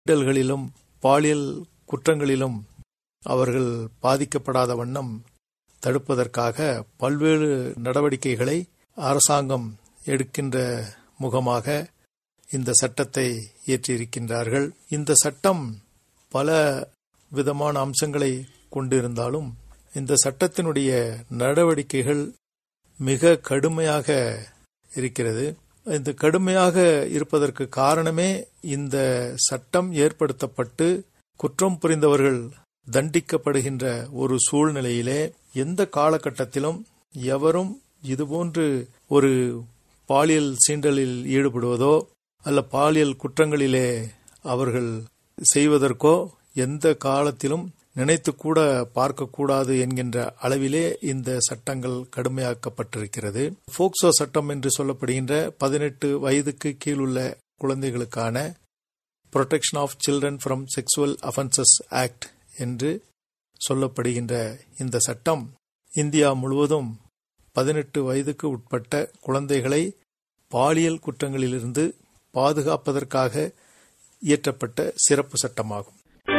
இடல்களிலும் பாலியல் குற்றங்களிலும் அவர்கள் பாதிக்கப்படாத வண்ணம் தடுப்பதற்காக பல்வேறு நடவடிக்கைகளை அரசாங்கம் எடுக்கின்ற முகமாக இந்த சட்டத்தை இயற்றியிருக்கின்றார்கள் இந்த சட்டம் பல விதமான அம்சங்களை கொண்டிருந்தாலும் இந்த சட்டத்தினுடைய நடவடிக்கைகள் மிக கடுமையாக இருக்கிறது இந்த கடுமையாக இருப்பதற்கு காரணமே இந்த சட்டம் ஏற்படுத்தப்பட்டு குற்றம் புரிந்தவர்கள் தண்டிக்கப்படுகின்ற ஒரு சூழ்நிலையிலே எந்த காலகட்டத்திலும் எவரும் இதுபோன்று ஒரு பாலியல் சீண்டலில் ஈடுபடுவதோ அல்ல பாலியல் குற்றங்களிலே அவர்கள் செய்வதற்கோ எந்த காலத்திலும் நினைத்து கூட பார்க்கக்கூடாது என்கின்ற அளவிலே இந்த சட்டங்கள் கடுமையாக்கப்பட்டிருக்கிறது போக்சோ சட்டம் என்று சொல்லப்படுகின்ற பதினெட்டு வயதுக்கு கீழுள்ள குழந்தைகளுக்கான protection of children from sexual offences act என்று சொல்லப்படுகின்ற இந்த சட்டம் இந்தியா முழுவதும் பதினெட்டு வயதுக்கு உட்பட்ட குழந்தைகளை பாலியல் குற்றங்களிலிருந்து பாதுகாப்பதற்காக இயற்றப்பட்ட சிறப்பு சட்டமாகும்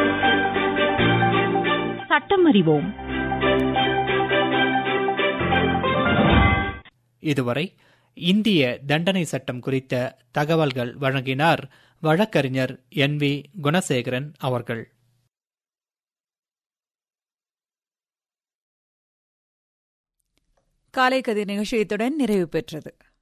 சட்டம் அறிவோம் இதுவரை இந்திய தண்டனை சட்டம் குறித்த தகவல்கள் வழங்கினார் வழக்கறிஞர் என் வி குணசேகரன் அவர்கள் காலை கதிர் நிகழ்ச்சியத்துடன் நிறைவு பெற்றது